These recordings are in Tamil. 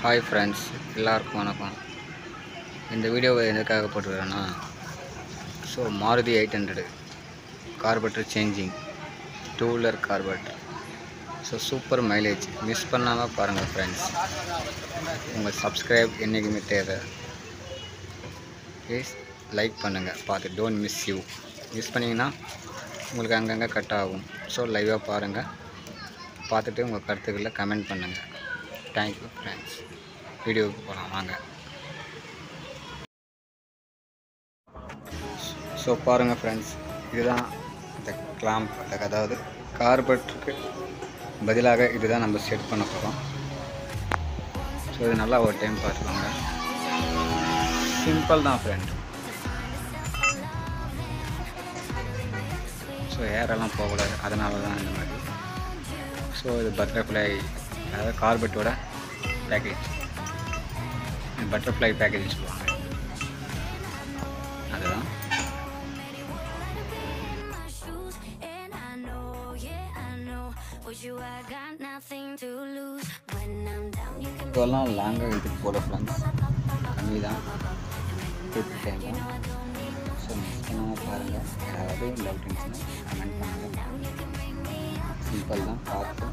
ஹாய் ஃப்ரெண்ட்ஸ் எல்லாருக்கும் வணக்கம் இந்த வீடியோவை எதுக்காக போட்டுக்கிறேன்னா so Maruti eight hundred carburettor changing two wheeler carburettor so super mileage miss பண்ணாமல் பாருங்கள் ஃப்ரெண்ட்ஸ் உங்கள் சப்ஸ்கிரைப் என்றைக்குமே தேவை ப்ளீஸ் லைக் பண்ணுங்கள் பார்த்து டோன்ட் மிஸ் யூ மிஸ் பண்ணிங்கன்னா உங்களுக்கு அங்கங்கே கட் ஆகும் ஸோ லைவாக பாருங்கள் பார்த்துட்டு உங்கள் கருத்துக்களை கமெண்ட் பண்ணுங்கள் தேங்க்யூ ஃப்ரெண்ட்ஸ் வீடியோவுக்கு போகலாம் வாங்க ஸோ பாருங்கள் ஃப்ரெண்ட்ஸ் இதுதான் இந்த கிளாம்ப் அதாவது கார்பெட்டருக்கு பதிலாக இதுதான் நம்ம செட் பண்ண போகிறோம் ஸோ இது நல்லா ஒரு டைம் பார்த்துக்கோங்க சிம்பிள் தான் ஃப்ரெண்ட் ஸோ ஏரெல்லாம் போகக்கூடாது அதனால தான் இந்த மாதிரி ஸோ இது பட்டர்ஃப்ளை அதாவது கார்பெட்டோட பேக்கேஜ் பட்டர்ஃப்ளை பேக்கேஜ் சொல்லுவாங்க அதுதான் my shoes and I know, yeah, I know. With you, I got nothing to lose. When I'm down, you can இதெல்லாம் லாங்காக இதுக்கு போட ஃப்ரெண்ட்ஸ் கம்மி தான் ஃபிஃப்ட் டைம் ஸோ மிஸ் பண்ணாமல் பாருங்கள் யாராவது டவுட் இருந்துச்சுன்னா கமெண்ட் பண்ணுங்கள் சிம்பிள் தான் பார்த்து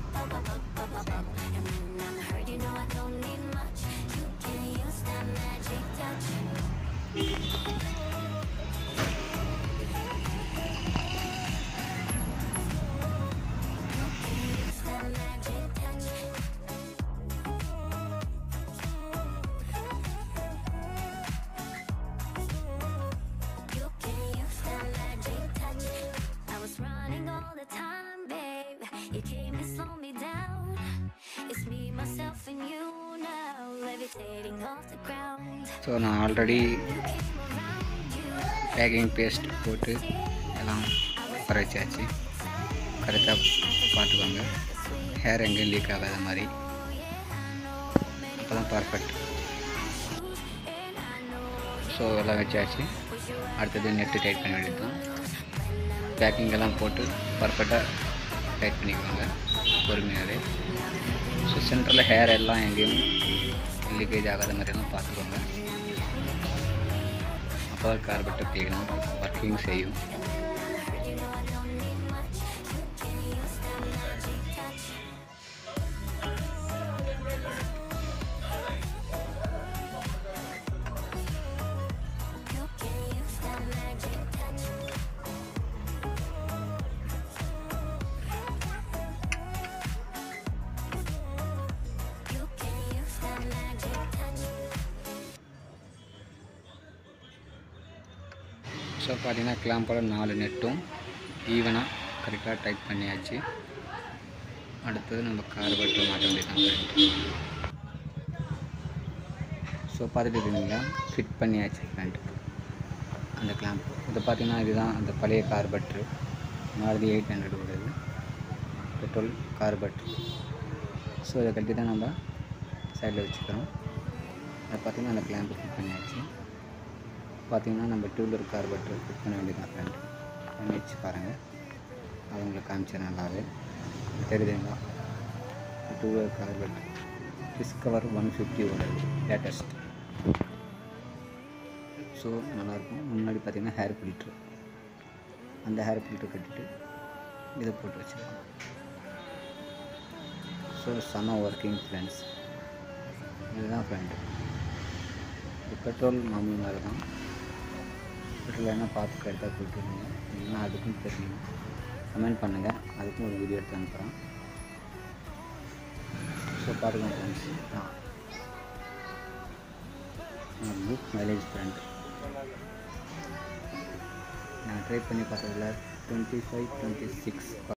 you can use that magic touch. I was running all the time, babe. You came to slow me down. It's me, myself, and you now, levitating off the ground. So நான் ஆல்ரெடி பேக்கிங் பேஸ்ட் போட்டு எல்லாம் வர வச்சாச்சு கரெக்டாக பார்த்துக்கோங்க ஹேர் எங்கேயும் லீக் ஆகாத மாதிரி அப்போ தான் பர்ஃபெக்ட் ஸோ எல்லாம் வச்சாச்சு அடுத்தது நெட்டு டைட் பண்ண வேண்டியது தான் பேக்கிங் எல்லாம் போட்டு பர்ஃபெக்டாக டைட் பண்ணிக்குவாங்க பொறுமையாகவே ஸோ சென்டரில் ஹேர் எல்லாம் எங்கேயும் லீக்கேஜ் ஆகாத மாதிரியெல்லாம் பார்த்துக்கோங்க அப்போ கார்பெட்டை க்ளீனாக ஒர்க்கிங் செய்யும் You can use that magic touch. You can use that magic touch. So பார்த்தீங்கன்னா கிளாம்போட நாலு நெட்டும் ஈவனாக கரெக்டாக டைட் பண்ணியாச்சு அடுத்தது நம்ம கார்பெட்டை மாட்ட வேண்டியதான் ஸோ பார்த்துட்டு இருக்கீங்களா ஃபிட் பண்ணியாச்சு ஃப்ரண்ட் அந்த கிளாம்ப் இதை பார்த்தீங்கன்னா இதுதான் அந்த பழைய கார்பெட்ரு மாருதி எயிட் ஹண்ட்ரட் உள்ளது பெட்ரோல் கார்பெட்ரு ஸோ இதை கட்டி தான் நம்ம சைடில் வச்சுக்கிறோம் அதை பார்த்தீங்கன்னா அந்த கிளாம்பு ஃபிட் பண்ணியாச்சு பார்த்தீங்கன்னா நம்ம டூலர் கார்பெட்டர் ஃபிட் பண்ண வேண்டியதான் ஃப்ரெண்ட் பண்ணி வச்சு பாருங்கள் அது உங்களுக்கு காமிச்சேன் நல்லாவே தெரியுதுங்களா two wheeler carburettor Discover one fifty உள்ளது லேட்டஸ்ட் ஸோ நல்லாயிருக்கும் முன்னாடி பார்த்தீங்கன்னா ஹேர் ஃபில்ட்ரு அந்த ஹேர் ஃபில்ட்ரு கட்டிட்டு இதை போட்டு வச்சுருக்கோம் ஸோ செம ஒர்க்கிங் ஃப்ரெண்ட்ஸ் இதுதான் ஃப்ரெண்டு இது பெட்ரோல் மாமி மாதிரி தான் பெட்ரோல் என்ன பார்த்து கரெக்டாக போட்டுருங்க இல்லைன்னா அதுக்கும் தெரியும் கமெண்ட் பண்ணுங்கள் அதுக்கும் ஒரு வீடியோ எடுத்து அனுப்புகிறேன் ஸோ பார்த்துக்கோங்க ஃப்ரெண்ட்ஸ் நான் குட் மைலேஜ் ஃப்ரெண்ட் நான் ட்ரை பண்ணி பார்த்ததில் டுவெண்ட்டி ஃபைவ் டுவெண்ட்டி சிக்ஸ்